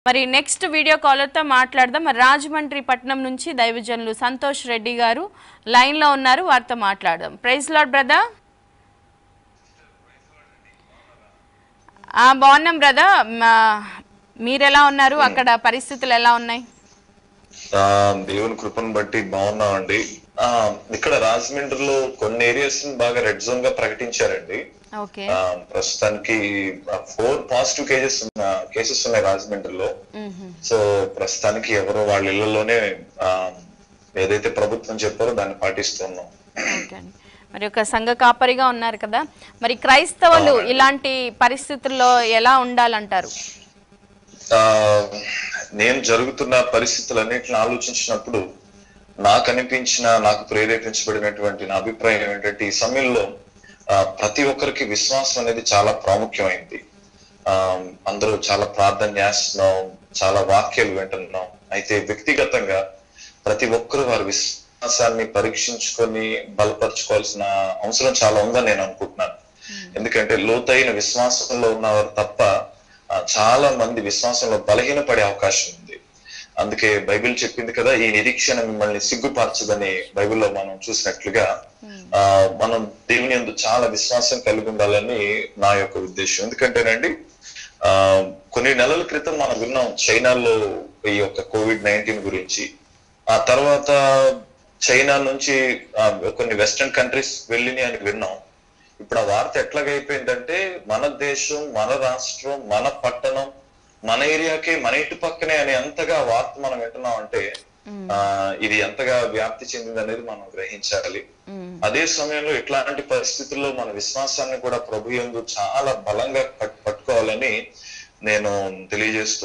మరి next video కాలర్తో మాట్లాడదాం మరి రాజమండ్రి పట్నం నుంచి దైవజనులు సంతోష్ రెడ్డి గారు లైన్లో ఉన్నారు వారితో మాట్లాడదాం ప్రైజ్ లాడ్ బ్రదర్ బాగున్నాం బ్రదర్ మీరు ఎలా ఉన్నారు అక్కడ పరిస్థితులు ఎలా ఉన్నాయి ఆ, దేవుని కృపను బట్టి బాగున్నామండి ఆ, ఇక్కడ రాజమండ్రిలో కొన్ని ఏరియాస్ బాగా రెడ్ జోన్ గా ప్రకటించారండి ఓకే ఆ, ప్రస్తుతానికి ఫోర్ పాజిటివ్ కేసెస్ ఉన్న కేసెస్ ఉన్నాయి రాజమండ్రిలో సో ప్రస్తుతానికి ఎవరు వాళ్ళ ఇళ్లలోనే ఆ, ఏదైతే ప్రభుత్వం చెప్పారో దాన్ని పాటిస్తున్నాం ఓకే అండి మరి ఒక సంఘ కాపరిగా ఉన్నారు కదా మరి క్రైస్తవులు ఇలాంటి పరిస్థితుల్లో ఎలా ఉండాలంటారు ఆ, నేను జరుగుతున్న పరిస్థితులన్నిటిని ఆలోచించినప్పుడు నాకు అనిపించిన నాకు ప్రేరేపించబడినటువంటి నా అభిప్రాయం ఏంటంటే ఈ సమయంలో ఆ, ప్రతి ఒక్కరికి విశ్వాసం అనేది చాలా ప్రాముఖ్యమైంది ఆ, అందరూ చాలా ప్రార్థన చేస్తున్నాం చాలా వాక్యాలు వింటున్నాం అయితే వ్యక్తిగతంగా ప్రతి ఒక్కరు వారి విశ్వాసాన్ని పరీక్షించుకొని బలపరచుకోవాల్సిన అవసరం చాలా ఉందని నేను అనుకుంటున్నాను ఎందుకంటే లోతైన విశ్వాసంలో ఉన్నవారు తప్ప ఆ, చాలా మంది విశ్వాసంలో బలహీనపడే అవకాశం ఉంది అందుకే బైబిల్ చెప్పింది కదా ఈ నిరీక్షణ మిమ్మల్ని సిగ్గుపరచదని బైబిల్లో మనం చూసినట్లుగా ఆ మనం దేవుని యందు చాలా విశ్వాసం కలిగి ఉండాలని నా యొక్క ఉద్దేశం ఎందుకంటేనండి ఆ కొన్ని నెలల క్రితం మనం విన్నాం చైనాలో ఈ యొక్క కోవిడ్ నైన్టీన్ గురించి ఆ తర్వాత చైనా నుంచి ఆ, కొన్ని వెస్టర్న్ కంట్రీస్ వెళ్ళినాయి అని విన్నాం ఇప్పుడు ఆ వార్త ఎట్లాగైపోయిందంటే మన దేశం మన రాష్ట్రం మన పట్టణం మన ఏరియాకే మన ఇంటి పక్కనే అని ఎంతగా ఆ వార్త మనం వింటున్నాం అంటే ఆ ఇది ఎంతగా వ్యాప్తి చెందింది అనేది మనం గ్రహించాలి అదే సమయంలో ఇట్లాంటి పరిస్థితుల్లో మన విశ్వాసాన్ని కూడా ప్రభు యందు చాలా బలంగా పట్- పట్టుకోవాలని నేను తెలియజేస్తూ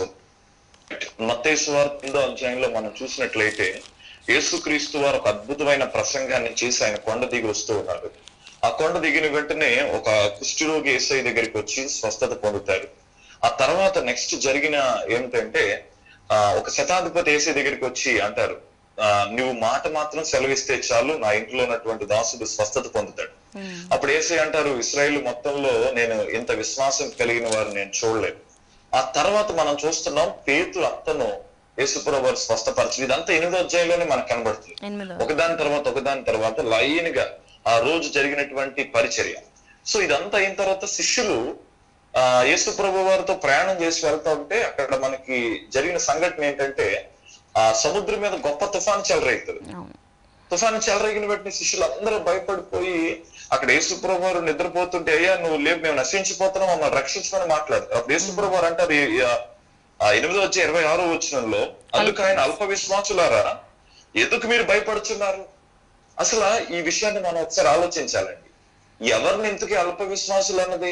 మత్తయి వార్త ఎనిమిదో అధ్యాయంలో మనం చూసినట్లయితే యేసుక్రీస్తు వారు ఒక అద్భుతమైన ప్రసంగాన్ని చేసి ఆయన కొండ దిగి వస్తూ ఉన్నారు ఆ కొండ దిగిన వెంటనే ఒక కుష్ఠరోగి ఏసై దగ్గరికి వచ్చి స్వస్థత పొందుతారు ఆ తర్వాత నెక్స్ట్ జరిగిన ఏమిటంటే ఆ ఒక శతాధిపతి ఏసై దగ్గరికి వచ్చి అంటారు ఆ నువ్వు మాట మాత్రం సెలవిస్తే చాలు నా ఇంట్లో ఉన్నటువంటి దాసుడు స్వస్థత పొందుతాడు అప్పుడు ఏసై అంటారు ఇస్రాయేల్ మొత్తంలో నేను ఇంత విశ్వాసం కలిగిన వారు నేను చూడలేదు ఆ తర్వాత మనం చూస్తున్నాం పేతులు అత్తను యేసుప్రభు వారు స్వస్థపరచు ఇదంతా ఎనిమిదో అధ్యాయంలోనే మనకు కనబడుతుంది ఎనిమిదో ఒకదాని తర్వాత ఒకదాని తర్వాత లైన్ గా ఆ రోజు జరిగినటువంటి పరిచర్య సో ఇదంతా అయిన తర్వాత శిష్యులు ఆ యేసు ప్రభు వారితో ప్రయాణం చేసి వెళ్తా ఉంటే అక్కడ మనకి జరిగిన సంఘటన ఏంటంటే ఆ సముద్రం మీద గొప్ప తుఫాను చెలరేగుతుంది అవును తుఫాను చెలరేగిన వెంటనే శిష్యులు అందరూ భయపడిపోయి అక్కడ యేసుప్రభు వారు నిద్రపోతుంటే అయ్యా నువ్వు లేవు మేము నశించిపోతున్నాం మమ్మల్ని రక్షించమని మాట్లాడతారు అప్పుడు యేసుప్రభు వారు అంటారు ఈ- ఈ- ఆ ఎనిమిదో వచ్చి ఇరవై ఆరో వచ్చినంలో అందుకు ఆయన అల్ప విశ్వాసులారా ఎందుకు మీరు భయపడుతున్నారు అసలు ఈ విషయాన్ని మనం ఒకసారి ఆలోచించాలండి ఎవరిని ఇంతకీ అల్ప విశ్వాసులు అన్నది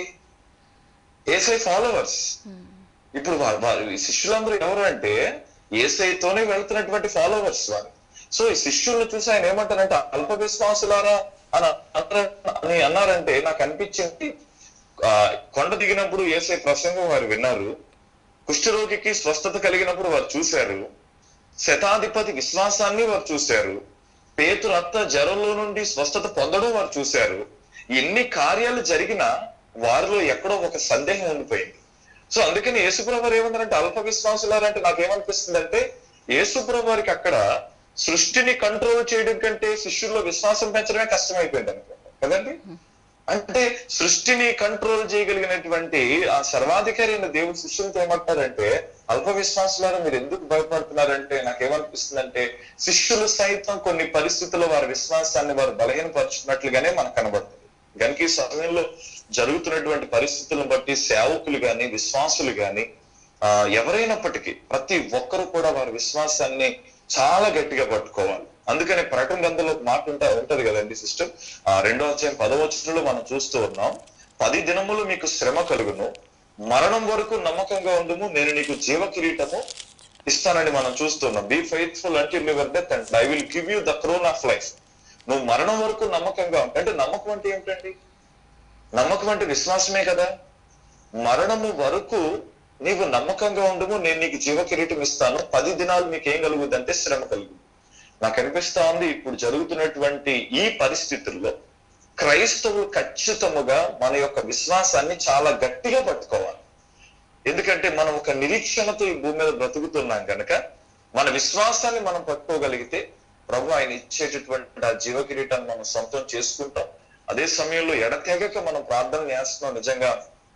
ఏసై ఫాలోవర్స్ ఇప్పుడు వారు వారు ఈ శిష్యులందరూ ఎవరు అంటే ఏసైతోనే వెళ్తున్నటువంటి ఫాలోవర్స్ వారు సో ఈ శిష్యుల్ని చూసి ఆయన ఏమంటారంటే అల్ప విశ్వాసులారా అని అన్నారు- అని అన్నారంటే నాకు అనిపించింది ఆ కొండ దిగినప్పుడు ఏసై ప్రసంగం వారు విన్నారు కుష్ఠరోగికి స్వస్థత కలిగినప్పుడు వారు చూశారు శతాధిపతి విశ్వాసాన్ని వారు చూశారు పేతురు అత్త జ్వరంలో నుండి స్వస్థత పొందడం వారు చూశారు ఎన్ని కార్యాలు జరిగినా వారిలో ఎక్కడో ఒక సందేహం ఉండిపోయింది సో అందుకని యేసుప్రభు వారు ఏమన్నారంటే అల్ప విశ్వాసులారంటే నాకేమనిపిస్తుంది అంటే యేసుప్రభు వారికి అక్కడ సృష్టిని కంట్రోల్ చేయడం కంటే శిష్యుల్లో విశ్వాసం పెంచడమే కష్టమైపోయింది అనుకుంటా కదండి అంటే సృష్టిని కంట్రోల్ చేయగలిగినటువంటి ఆ సర్వాధికారి అయిన దేవుడు శిష్యులతో ఏమంటారంటే అల్ప విశ్వాసులారా మీరు ఎందుకు భయపడుతున్నారంటే నాకేమనిపిస్తుందంటే శిష్యులు సైతం కొన్ని పరిస్థితుల్లో వారి విశ్వాసాన్ని వారు బలహీనపరుచుకున్నట్లుగానే మనకు కనబడుతుంది కనుక ఈ సమయంలో జరుగుతున్నటువంటి పరిస్థితులను బట్టి సేవకులు గాని విశ్వాసులు గాని ఆ ఎవరైనప్పటికీ ప్రతి ఒక్కరు కూడా వారి విశ్వాసాన్ని చాలా గట్టిగా పట్టుకోవాలి అందుకని ప్రకటన గ్రంథంలో ఒక మాట ఉంటా ఉంటది కదండి సిస్టర్ ఆ రెండో అధ్యాయం పదవచనంలో మనం చూస్తూ ఉన్నాం పది దినములు మీకు శ్రమ కలుగును మరణం వరకు నమ్మకంగా ఉండుము నేను నీకు జీవ కిరీటము ఇస్తానని మనం చూస్తున్నాం బీ ఫెయిత్ఫుల్ అంటే your death and I will give you the crown of life నువ్వు మరణం వరకు నమ్మకంగా ఉంటే అంటే నమ్మకం అంటే ఏమిటండి నమ్మకం అంటే విశ్వాసమే కదా మరణము వరకు నీవు నమ్మకంగా ఉండము నేను నీకు జీవ కిరీటం ఇస్తాను పది దినాలు నీకు ఏం కలుగుద్ది అంటే శ్రమ కలుగు నాకు అనిపిస్తా ఉంది ఇప్పుడు జరుగుతున్నటువంటి ఈ పరిస్థితుల్లో క్రైస్తవులు ఖచ్చితముగా మన యొక్క విశ్వాసాన్ని చాలా గట్టిగా పట్టుకోవాలి ఎందుకంటే మనం ఒక నిరీక్షణతో ఈ భూమి మీద బ్రతుకుతున్నాం కనుక మన విశ్వాసాన్ని మనం పట్టుకోగలిగితే ప్రభు ఆయన ఇచ్చేటటువంటి ఆ జీవ కిరీటాన్ని మనం సొంతం చేసుకుంటాం అదే సమయంలో ఎడతెగక మనం ప్రార్థన చేస్తున్నాం నిజంగా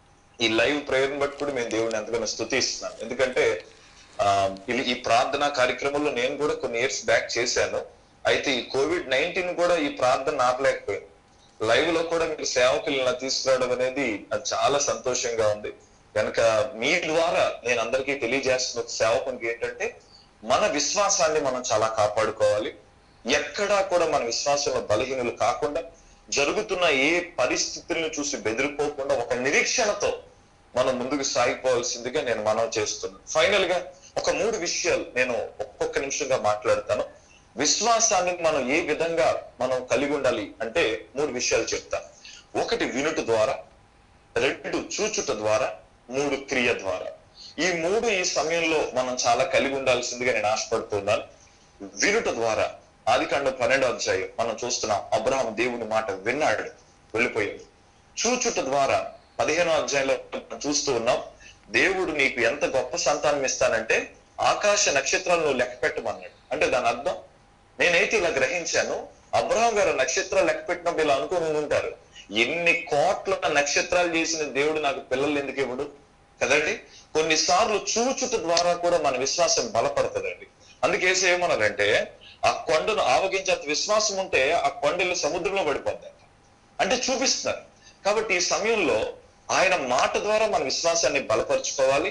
ఈ లైవ్ ప్రేయర్ బట్టి కూడా మేము దేవుడిని ఎంతగానో స్థుతిస్తున్నాం ఎందుకంటే ఆ, ఈ- ఈ ప్రార్థన కార్యక్రమంలో నేను కూడా కొన్ని ఇయర్స్ బ్యాక్ చేశాను అయితే ఈ కోవిడ్ నైన్టీన్ కూడా ఈ ప్రార్థన ఆపలేకపోయింది లైవ్ లో కూడా మీరు సేవకులు ఇలా తీసుకురావడం అనేది అది చాలా సంతోషంగా ఉంది కనుక మీ ద్వారా నేను అందరికీ తెలియజేస్తున్న ఒక సేవకునికి ఏంటంటే మన విశ్వాసాన్ని మనం చాలా కాపాడుకోవాలి ఎక్కడా కూడా మన విశ్వాసంలో బలహీనులు కాకుండా జరుగుతున్న ఏ పరిస్థితులను చూసి బెదిరిపోకుండా ఒక నిరీక్షణతో మనం ముందుకు సాగిపోవాల్సిందిగా నేను మనవి చేస్తున్నాను ఫైనల్ గా ఒక మూడు విషయాలు నేను ఒక్కొక్క నిమిషంగా మాట్లాడతాను విశ్వాసాన్ని మనం ఏ విధంగా మనం కలిగి ఉండాలి అంటే మూడు విషయాలు చెప్తాను ఒకటి వినుట ద్వారా రెండు చూచుట ద్వారా మూడు క్రియ ద్వారా ఈ మూడు ఈ సమయంలో మనం చాలా కలిగి ఉండాల్సిందిగా నేను ఆశపడుతున్నాను వినుట ద్వారా ఆది కాండ పన్నెండో అధ్యాయం మనం చూస్తున్నాం అబ్రహాం దేవుని మాట విన్నాడు వెళ్ళిపోయాడు చూచుట ద్వారా పదిహేనో అధ్యాయంలో మనం చూస్తూ ఉన్నాం దేవుడు నీకు ఎంత గొప్ప సంతానం ఇస్తానంటే ఆకాశ నక్షత్రాలను నువ్వు లెక్క పెట్టమన్నాడు అంటే దాని అర్థం నేనైతే ఇలా గ్రహించాను అబ్రహాం గారు నక్షత్రాలు లెక్క పెట్టినప్పుడు ఇలా అనుకుని ఉంటారు ఎన్ని కోట్ల నక్షత్రాలు చేసిన దేవుడు నాకు పిల్లలు ఎందుకు ఇవ్వడు కదండి కొన్నిసార్లు చూచుట ద్వారా కూడా మన విశ్వాసం బలపడుతుందండి అందుకే ఏమన్నారంటే ఆ కొండను ఆవగించేంత విశ్వాసం ఉంటే ఆ కొండలు సముద్రంలో పడిపోద్దంట అంటే చూపిస్తున్నారు కాబట్టి ఈ సమయంలో ఆయన మాట ద్వారా మన విశ్వాసాన్ని బలపరుచుకోవాలి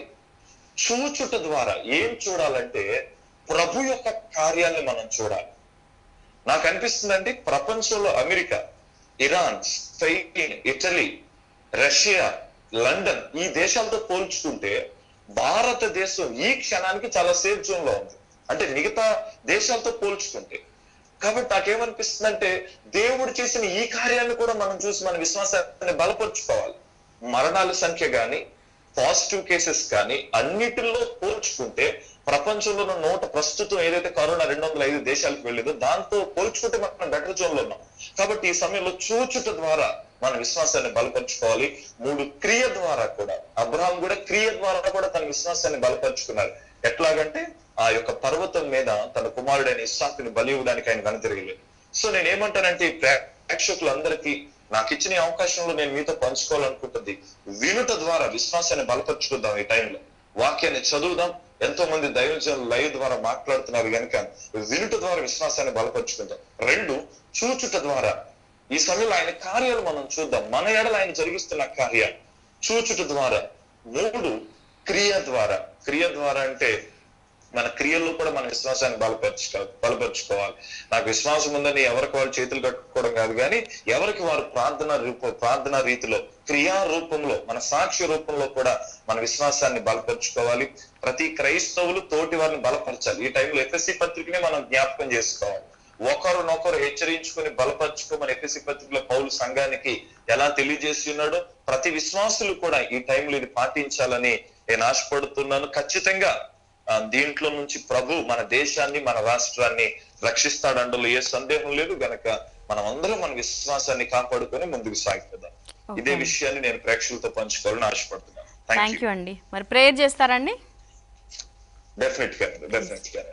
చూచుట ద్వారా ఏం చూడాలంటే ప్రభు యొక్క కార్యాన్ని మనం చూడాలి నాకు అనిపిస్తుందండి ప్రపంచంలో America Iran Spain Italy Russia London ఈ దేశాలతో పోల్చుకుంటే భారతదేశం ఈ క్షణానికి చాలా సేఫ్ జోన్ లో ఉంది అంటే మిగతా దేశాలతో పోల్చుకుంటే కాబట్టి నాకేమనిపిస్తుందంటే దేవుడు చేసిన ఈ కార్యాన్ని కూడా మనం చూసి మన విశ్వాసాన్ని బలపరుచుకోవాలి మరణాల సంఖ్య గాని పాజిటివ్ కేసెస్ కానీ అన్నిటిలో పోల్చుకుంటే ప్రపంచంలో ఉన్న నూట ప్రస్తుతం ఏదైతే కరోనా రెండు వందల ఐదు దేశాలకు వెళ్ళిందో దాంతో పోల్చుకుంటే మనం బెటర్ జోన్ లో ఉన్నాం కాబట్టి ఈ సమయంలో చూచుట ద్వారా మన విశ్వాసాన్ని బలపరుచుకోవాలి మూడు క్రియ ద్వారా కూడా అబ్రహాం కూడా క్రియ ద్వారా కూడా తన విశ్వాసాన్ని బలపరుచుకున్నారు ఎట్లాగంటే ఆ యొక్క పర్వతం మీద తన కుమారుడైన ఇస్సాకుని బలి ఇవ్వడానికి ఆయన వెనతిరగలేదు సో నేను ఏమంటానంటే ఈ ప్రేక్షకులందరికీ నాకు ఇచ్చిన ఈ అవకాశంలో నేను మీతో పంచుకోవాలనుకుంటుంది వినుట ద్వారా విశ్వాసాన్ని బలపరుచుకుందాం ఈ టైంలో వాక్యాన్ని చదువుదాం ఎంతో మంది దైవజనులు లైవ్ ద్వారా మాట్లాడుతున్నారు కనుక వినుట ద్వారా విశ్వాసాన్ని బలపరుచుకుందాం రెండు చూచుట ద్వారా ఈ సమయంలో ఆయన కార్యాలు మనం చూద్దాం మన ఎడల ఆయన జరిగిస్తున్న కార్యాలు చూచుట ద్వారా మూడు క్రియ ద్వారా క్రియ ద్వారా అంటే మన క్రియల్లో కూడా మన విశ్వాసాన్ని బలపరుచుకో బలపరుచుకోవాలి నాకు విశ్వాసం ఉందని ఎవరికి వాళ్ళు చేతులు కట్టుకోవడం కాదు కానీ ఎవరికి వారు ప్రార్థన రూప ప్రార్థన రీతిలో క్రియా రూపంలో మన సాక్ష్య రూపంలో కూడా మన విశ్వాసాన్ని బలపరుచుకోవాలి ప్రతి క్రైస్తవులు తోటి వారిని బలపరచాలి ఈ టైంలో ఎఫ్ఎస్సి పత్రికని మనం జ్ఞాపకం చేసుకోవాలి ఒకరినొకరు హెచ్చరించుకుని బలపరుచుకోమని ఎఫ్ఎస్సి పత్రికలో పౌలు సంఘానికి ఎలా తెలియజేసి ఉన్నాడో ప్రతి విశ్వాసులు కూడా ఈ టైంలో ఇది పాటించాలని నేను ఆశపడుతున్నాను ఖచ్చితంగా ఆ, దీంట్లో నుంచి ప్రభు మన దేశాన్ని మన రాష్ట్రాన్ని రక్షిస్తాడండలో ఏ సందేహం లేదు గనక మనం అందరం మన విశ్వాసాన్ని కాపాడుకొని ముందుకు సాగిపోదాం ఇదే విషయాన్ని నేను ప్రేక్షకులతో పంచుకోవాలని ఆశపడుతున్నాను థ్యాంక్ థ్యాంక్ యూ అండి మరి ప్రేయర్ చేస్తారండి డెఫినెట్ గా డెఫినెట్ గా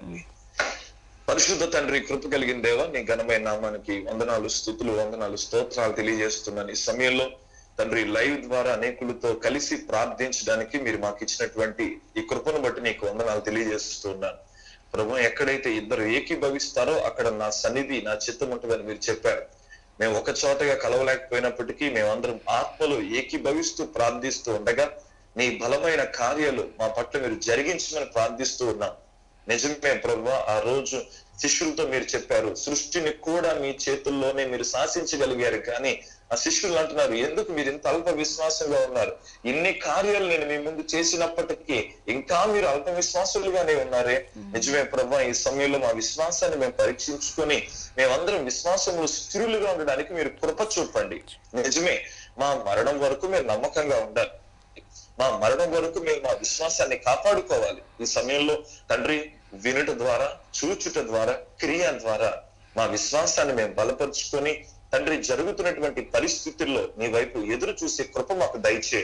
పరిశుద్ధ తండ్రి కృప కలిగిన దేవ నీ ఘనమైన నామానికి వందనాలు స్థుతులు వందనాలు స్తోత్రాలు తెలియజేస్తున్నాను ఈ సమయంలో తండ్రి లైవ్ ద్వారా అనేకులతో కలిసి ప్రార్థించడానికి మీరు మాకు ఇచ్చినటువంటి ఈ కృపను బట్టి నీకు వందనాలు తెలియజేస్తున్నాను ప్రభు ఎక్కడైతే ఇద్దరు ఏకీభవిస్తారో అక్కడ నా సన్నిధి నా చిత్తం ఉంటుందని మీరు చెప్పారు మేము ఒక చోటగా కలవలేకపోయినప్పటికీ మేమందరం ఆత్మలో ఏకీభవిస్తూ ప్రార్థిస్తూ ఉండగా నీ బలమైన కార్యాలు మా పట్ల మీరు జరిగించమని ప్రార్థిస్తూ ఉన్నాం నిజమే ప్రభు ఆ రోజు శిష్యులతో మీరు చెప్పారు సృష్టిని కూడా మీ చేతుల్లోనే మీరు శాసించగలిగారు కానీ ఆ శిష్యులు అంటున్నారు ఎందుకు మీరు ఇంత అల్ప విశ్వాసంగా ఉన్నారు ఇన్ని కార్యాలు నేను మీ ముందు చేసినప్పటికీ ఇంకా మీరు అల్ప విశ్వాసులుగానే ఉన్నారే నిజమే ప్రభు ఈ సమయంలో మా విశ్వాసాన్ని మేము పరీక్షించుకొని మేమందరం విశ్వాసంలో స్థిరులుగా ఉండడానికి మీరు కృప చూపండి నిజమే మా మరణం వరకు మీరు నమ్మకంగా ఉండాలి మా మరణం వరకు మేము మా విశ్వాసాన్ని కాపాడుకోవాలి ఈ సమయంలో తండ్రి వినుట ద్వారా చూచుట ద్వారా క్రియ ద్వారా మా విశ్వాసాన్ని మేము బలపరుచుకొని తండ్రి జరుగుతున్నటువంటి పరిస్థితుల్లో నీ వైపు ఎదురు చూసే కృప మాకు దయచేయండి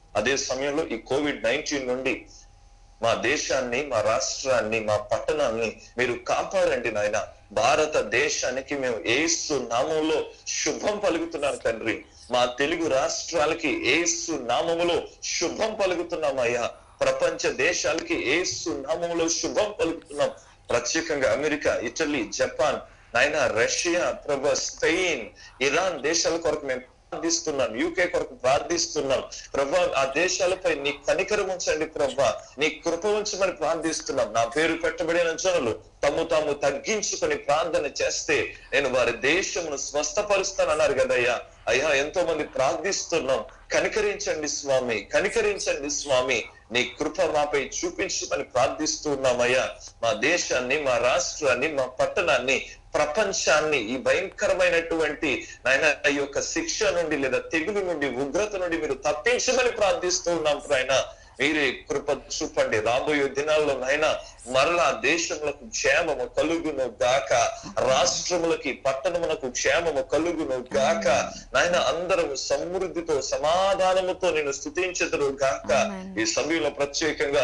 అదే సమయంలో ఈ కోవిడ్ నైన్టీన్ నుండి మా దేశాన్ని మా రాష్ట్రాన్ని మా పట్టణాన్ని మీరు కాపాడండి నాయన భారతదేశానికి మేము ఏసు నామంలో శుభం పలుకుతున్నాను తండ్రి మా తెలుగు రాష్ట్రాలకి ఏసు నామములో శుభం పలుకుతున్నామయ్యా ప్రపంచ దేశాలకి ఏసు నామములో శుభం పలుకుతున్నాం ప్రత్యేకంగా అమెరికా ఇటలీ జపాన్ నాయన రష్యా ప్రభా స్పెయిన్ ఇరాన్ దేశాల కొరకు మేము ప్రార్థిస్తున్నాం యూకే కొరకు ప్రార్థిస్తున్నాం ప్రభా ఆ దేశాలపై నీ కనికరం ఉంచండి ప్రభా నీ కృప ఉంచమని ప్రార్థిస్తున్నాం నా పేరు పెట్టబడిన జనులు తమ్ము తాము తగ్గించుకొని ప్రార్థన చేస్తే నేను వారి దేశమును స్వస్థపరుస్తానన్నారు కదయ్యా అయ్యా ఎంతో మంది ప్రార్థిస్తున్నాం కనికరించండి స్వామి కనికరించండి స్వామి నీ కృప మాపై చూపించమని ప్రార్థిస్తున్నామయ్యా మా దేశాన్ని మా రాష్ట్రాన్ని మా పట్టణాన్ని ప్రపంచాన్ని ఈ భయంకరమైనటువంటి నాయన ఈ యొక్క శిక్ష నుండి లేదా తెగులు నుండి ఉగ్రత నుండి మీరు తప్పించమని ప్రార్థిస్తూ ఉన్నాం నాయన మీరే కృప చూపండి రాబోయే దినాల్లో నాయన మరలా దేశములకు క్షేమము కలుగును గాక రాష్ట్రములకి పట్టణమునకు క్షేమము కలుగును గాక నాయన అందరం సమృద్ధితో సమాధానముతో నేను స్థుతించదురు గాక ఈ సమయంలో ప్రత్యేకంగా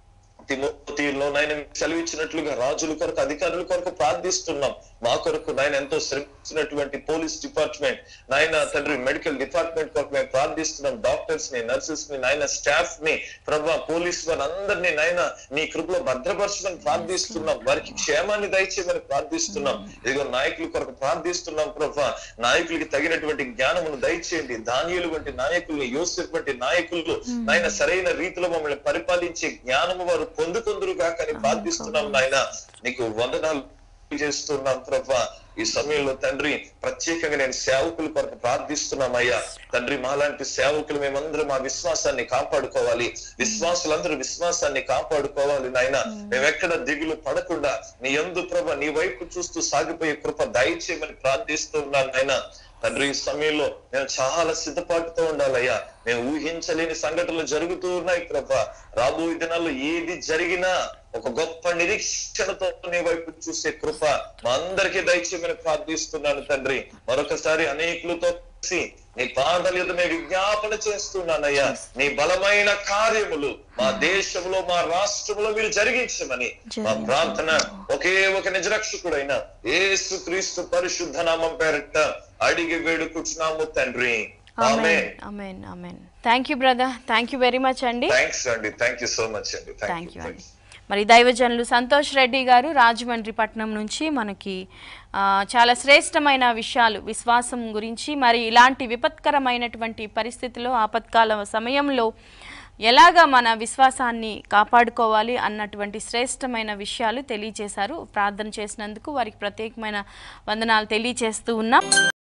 తిమోతిలో నాయన సెలవిచ్చినట్లుగా రాజుల కొరకు అధికారుల కొరకు ప్రార్థిస్తున్నాం మా కొరకు నాయన ఎంతో శ్రమించినటువంటి పోలీస్ డిపార్ట్మెంట్ నాయన తండ్రి మెడికల్ డిపార్ట్మెంట్ కొరకు మేము ప్రార్థిస్తున్నాం డాక్టర్స్ ని నర్సెస్ ని నాయన స్టాఫ్ ని ప్రభా పోలీస్ వారి అందరినీ నాయన నీ కృపలో భద్రపరచమని ప్రార్థిస్తున్నాం వారికి క్షేమాన్ని దయచేయమని ప్రార్థిస్తున్నాం ఇదిగో నాయకుల కొరకు ప్రార్థిస్తున్నాం ప్రభా నాయకులకి తగినటువంటి జ్ఞానమును దయచేయండి దానియులు వంటి నాయకుల్ని యోసెఫ్ వంటి నాయకులు నాయన సరైన రీతిలో మమ్మల్ని పరిపాలించే జ్ఞానము వారు పొందుకుందురుగా కానీ ప్రార్థిస్తున్నాం నాయన నీకు వందనాలు చేస్తున్నాం ప్రభా ఈ సమయంలో తండ్రి ప్రత్యేకంగా నేను సేవకుల కొరకు ప్రార్థిస్తున్నామయ్యా తండ్రి మాలాంటి సేవకులు మేమందరం ఆ విశ్వాసాన్ని కాపాడుకోవాలి విశ్వాసులందరూ విశ్వాసాన్ని కాపాడుకోవాలి నాయన మేమెక్కడ దిగులు పడకుండా నీ ఎందు ప్రభ నీ వైపు చూస్తూ సాగిపోయే కృప దయచేయమని ప్రార్థిస్తున్నాను నాయన తండ్రి ఈ సమయంలో మేము చాలా సిద్ధపాటుతో ఉండాలయ్యా మేము ఊహించలేని సంఘటనలు జరుగుతూ ఉన్నాయి ప్రభా రాబోయే దినాల్లో ఏది జరిగినా ఒక గొప్ప నిరీక్షణతో నీ వైపు చూసే కృప మా అందరికీ దయచేయమని ప్రార్థిస్తున్నాను తండ్రి మరొకసారి అనేకులతో కలిసి నీ పాదాల మీద మేము విజ్ఞాపన చేస్తున్నానయ్యా నీ బలమైన కార్యములు మా దేశంలో మా రాష్ట్రంలో మీరు జరిగించమని మా ప్రార్థన ఒకే ఒక నిజరక్షకుడైన యేసు క్రీస్తు పరిశుద్ధ నామం పేరట అడిగి వేడుకుంటున్నాము తండ్రి ఆమె amen amen thank you brother thank you very much అండి థ్యాంక్స్ అండి థ్యాంక్ యూ సో మచ్ అండి థ్యాంక్ యూ అండి మరి దైవజనులు సంతోష్ రెడ్డి గారు రాజమండ్రి పట్టణం నుంచి మనకి ఆ, చాలా శ్రేష్టమైన విషయాలు విశ్వాసం గురించి మరి ఇలాంటి విపత్కరమైనటువంటి పరిస్థితిలో ఆపత్కాల సమయంలో ఎలాగా మన విశ్వాసాన్ని కాపాడుకోవాలి అన్నటువంటి శ్రేష్టమైన విషయాలు తెలియజేశారు ప్రార్థన చేసినందుకు వారికి ప్రత్యేకమైన వందనాలు తెలియజేస్తూ ఉన్నాం